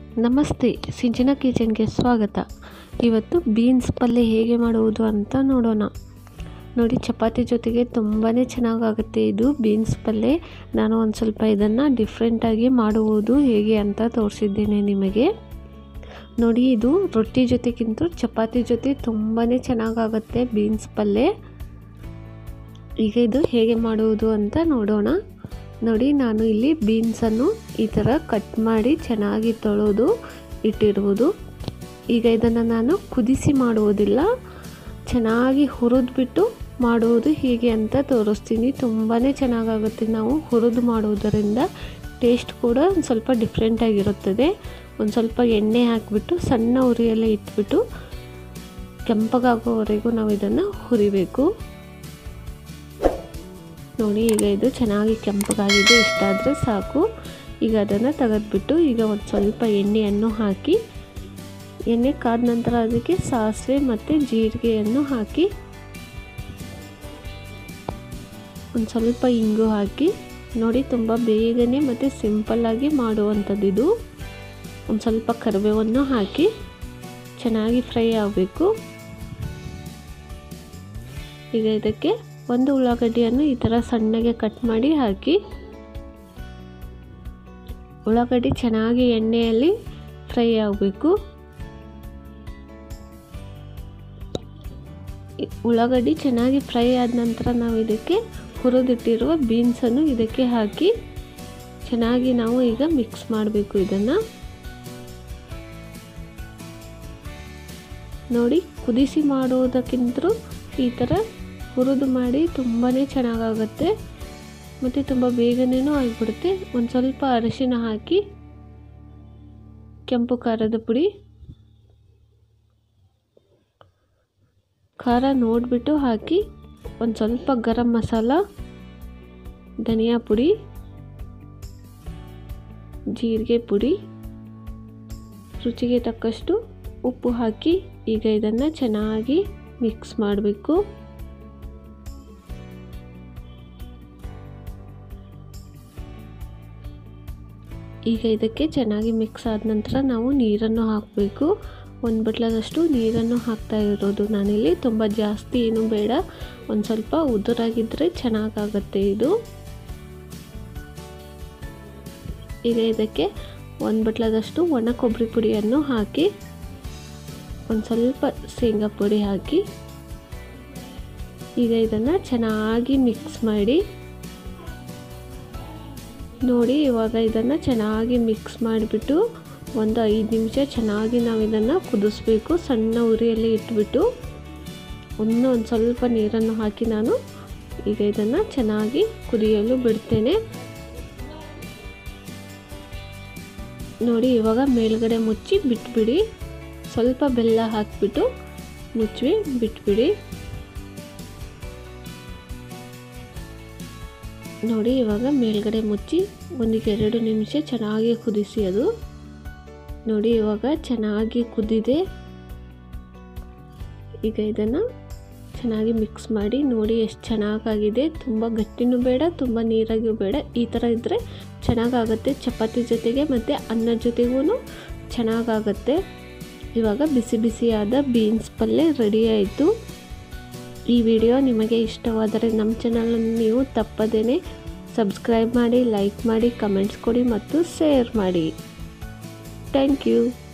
ನಮಸ್ತೆ ಸಿಂಚನ ಕಿಚನ್ಗೆ ಸ್ವಾಗತ ಇವತ್ತು ಬೀನ್ಸ್ ಪಲ್ಯ ಹೇಗೆ ಮಾಡುವುದು ಅಂತ ನೋಡೋಣ ನೋಡಿ ಚಪಾತಿ ಜೊತೆಗೆ ತುಂಬಾ ಚೆನ್ನಾಗಾಗುತ್ತೆ ಇದು ಬೀನ್ಸ್ ಪಲ್ಯ ನಾನು ಒಂದು ಸ್ವಲ್ಪ ಇದನ್ನು ಡಿಫ್ರೆಂಟಾಗಿ ಮಾಡುವುದು ಹೇಗೆ ಅಂತ ತೋರಿಸಿದ್ದೇನೆ ನಿಮಗೆ ನೋಡಿ ಇದು ರೊಟ್ಟಿ ಜೊತೆಗಿಂತ ಚಪಾತಿ ಜೊತೆ ತುಂಬಾ ಚೆನ್ನಾಗಾಗುತ್ತೆ ಬೀನ್ಸ್ ಪಲ್ಯ ಈಗ ಇದು ಹೇಗೆ ಮಾಡುವುದು ಅಂತ ನೋಡೋಣ ನೋಡಿ ನಾನು ಇಲ್ಲಿ ಬೀನ್ಸನ್ನು ಈ ಥರ ಕಟ್ ಮಾಡಿ ಚೆನ್ನಾಗಿ ತೊಳೆದು ಇಟ್ಟಿರುವುದು ಈಗ ಇದನ್ನು ನಾನು ಕುದಿಸಿ ಮಾಡುವುದಿಲ್ಲ ಚೆನ್ನಾಗಿ ಹುರಿದ್ಬಿಟ್ಟು ಮಾಡುವುದು ಹೀಗೆ ಅಂತ ತೋರಿಸ್ತೀನಿ ತುಂಬಾ ಚೆನ್ನಾಗಾಗುತ್ತೆ ನಾವು ಹುರಿದು ಮಾಡುವುದರಿಂದ ಟೇಸ್ಟ್ ಕೂಡ ಒಂದು ಸ್ವಲ್ಪ ಡಿಫ್ರೆಂಟಾಗಿರುತ್ತದೆ ಒಂದು ಸ್ವಲ್ಪ ಎಣ್ಣೆ ಹಾಕಿಬಿಟ್ಟು ಸಣ್ಣ ಉರಿಯಲ್ಲೇ ಇಟ್ಬಿಟ್ಟು ಕೆಂಪಗಾಗೋವರೆಗೂ ನಾವು ಇದನ್ನು ಹುರಿಬೇಕು ನೋಡಿ ಈಗ ಇದು ಚೆನ್ನಾಗಿ ಕೆಂಪಗಾಗಿದೆ ಇಷ್ಟಾದರೆ ಸಾಕು ಈಗ ಅದನ್ನು ತೆಗೆದ್ಬಿಟ್ಟು ಈಗ ಒಂದು ಸ್ವಲ್ಪ ಎಣ್ಣೆಯನ್ನು ಹಾಕಿ ಎಣ್ಣೆ ಕಾದ ನಂತರ ಅದಕ್ಕೆ ಸಾಸಿವೆ ಮತ್ತು ಜೀರಿಗೆಯನ್ನು ಹಾಕಿ ಒಂದು ಸ್ವಲ್ಪ ಇಂಗು ಹಾಕಿ ನೋಡಿ ತುಂಬ ಬೇಗನೆ ಮತ್ತು ಸಿಂಪಲ್ಲಾಗಿ ಮಾಡುವಂಥದ್ದು ಇದು ಒಂದು ಸ್ವಲ್ಪ ಕರಿಬೇವನ್ನು ಹಾಕಿ ಚೆನ್ನಾಗಿ ಫ್ರೈ ಆಗಬೇಕು ಈಗ ಇದಕ್ಕೆ ಒಂದು ಉಳ್ಳಾಗಡ್ಡಿಯನ್ನು ಈ ಥರ ಸಣ್ಣಗೆ ಕಟ್ ಮಾಡಿ ಹಾಕಿ ಉಳ್ಳಾಗಡ್ಡಿ ಚೆನ್ನಾಗಿ ಎಣ್ಣೆಯಲ್ಲಿ ಫ್ರೈ ಆಗಬೇಕು ಉಳ್ಳಾಗಡ್ಡಿ ಚೆನ್ನಾಗಿ ಫ್ರೈ ಆದ ನಂತರ ನಾವು ಇದಕ್ಕೆ ಹುರಿದಿಟ್ಟಿರುವ ಬೀನ್ಸನ್ನು ಇದಕ್ಕೆ ಹಾಕಿ ಚೆನ್ನಾಗಿ ನಾವು ಈಗ ಮಿಕ್ಸ್ ಮಾಡಬೇಕು ಇದನ್ನು ನೋಡಿ ಕುದಿಸಿ ಮಾಡುವುದಕ್ಕಿಂತಲೂ ಈ ಥರ ಹುರಿದು ಮಾಡಿ ತುಂಬಾ ಚೆನ್ನಾಗಾಗುತ್ತೆ ಮತ್ತು ತುಂಬ ಬೇಗನೆ ಆಗಿಬಿಡುತ್ತೆ ಒಂದು ಸ್ವಲ್ಪ ಅರಿಶಿನ ಹಾಕಿ ಕೆಂಪು ಖಾರದ ಪುಡಿ ಖಾರ ನೋಡಿಬಿಟ್ಟು ಹಾಕಿ ಒಂದು ಸ್ವಲ್ಪ ಗರಂ ಮಸಾಲ ಧನಿಯಾ ಪುಡಿ ಜೀರಿಗೆ ಪುಡಿ ರುಚಿಗೆ ತಕ್ಕಷ್ಟು ಉಪ್ಪು ಹಾಕಿ ಈಗ ಇದನ್ನು ಚೆನ್ನಾಗಿ ಮಿಕ್ಸ್ ಮಾಡಬೇಕು ಈಗ ಇದಕ್ಕೆ ಚೆನ್ನಾಗಿ ಮಿಕ್ಸ್ ಆದ ನಂತರ ನಾವು ನೀರನ್ನು ಹಾಕಬೇಕು ಒಂದು ಬಟ್ಲದಷ್ಟು ನೀರನ್ನು ಹಾಕ್ತಾ ಇರೋದು ನಾನಿಲ್ಲಿ ತುಂಬ ಜಾಸ್ತಿ ಏನು ಬೇಡ ಒಂದು ಸ್ವಲ್ಪ ಉದುರಾಗಿದ್ದರೆ ಚೆನ್ನಾಗಾಗತ್ತೆ ಇದು ಈಗ ಇದಕ್ಕೆ ಒಂದು ಬಟ್ಲದಷ್ಟು ಒಣ ಕೊಬ್ಬರಿ ಪುಡಿಯನ್ನು ಹಾಕಿ ಒಂದು ಸ್ವಲ್ಪ ಶೇಂಗಾ ಪುಡಿ ಹಾಕಿ ಈಗ ಇದನ್ನು ಚೆನ್ನಾಗಿ ಮಿಕ್ಸ್ ಮಾಡಿ ನೋಡಿ ಇವಾಗ ಇದನ್ನು ಚೆನ್ನಾಗಿ ಮಿಕ್ಸ್ ಮಾಡಿಬಿಟ್ಟು ಒಂದು ಐದು ನಿಮಿಷ ಚೆನ್ನಾಗಿ ನಾವು ಇದನ್ನು ಕುದಿಸ್ಬೇಕು ಸಣ್ಣ ಉರಿಯಲ್ಲಿ ಇಟ್ಬಿಟ್ಟು ಇನ್ನೂ ಒಂದು ಸ್ವಲ್ಪ ನೀರನ್ನು ಹಾಕಿ ನಾನು ಈಗ ಇದನ್ನು ಚೆನ್ನಾಗಿ ಕುದಿಯಲು ಬಿಡ್ತೇನೆ ನೋಡಿ ಇವಾಗ ಮೇಲ್ಗಡೆ ಮುಚ್ಚಿ ಬಿಟ್ಬಿಡಿ ಸ್ವಲ್ಪ ಬೆಲ್ಲ ಹಾಕಿಬಿಟ್ಟು ಮುಚ್ಚಿ ಬಿಟ್ಬಿಡಿ ನೋಡಿ ಇವಾಗ ಮೇಲ್ಗಡೆ ಮುಚ್ಚಿ ಒಂದು ಎರಡು ನಿಮಿಷ ಚೆನ್ನಾಗಿ ಕುದಿಸಿ ಅದು ನೋಡಿ ಇವಾಗ ಚೆನ್ನಾಗಿ ಕುದಿದೆ ಈಗ ಇದನ್ನು ಚೆನ್ನಾಗಿ ಮಿಕ್ಸ್ ಮಾಡಿ ನೋಡಿ ಎಷ್ಟು ಚೆನ್ನಾಗಾಗಿದೆ ತುಂಬ ಗಟ್ಟಿನೂ ಬೇಡ ತುಂಬ ನೀರಾಗಿಯೂ ಬೇಡ ಈ ಥರ ಇದ್ದರೆ ಚೆನ್ನಾಗಾಗುತ್ತೆ ಚಪಾತಿ ಜೊತೆಗೆ ಮತ್ತು ಅನ್ನದ ಜೊತೆಗೂ ಚೆನ್ನಾಗಾಗತ್ತೆ ಇವಾಗ ಬಿಸಿ ಬಿಸಿಯಾದ ಬೀನ್ಸ್ ಪಲ್ಯ ರೆಡಿ ಆಯಿತು ಈ ವಿಡಿಯೋ ನಿಮಗೆ ಇಷ್ಟವಾದರೆ ನಮ್ಮ ಚಾನಲನ್ನು ನೀವು ತಪ್ಪದೇ ಸಬ್ಸ್ಕ್ರೈಬ್ ಮಾಡಿ ಲೈಕ್ ಮಾಡಿ ಕಮೆಂಟ್ಸ್ ಕೊಡಿ ಮತ್ತು ಶೇರ್ ಮಾಡಿ ಥ್ಯಾಂಕ್ ಯು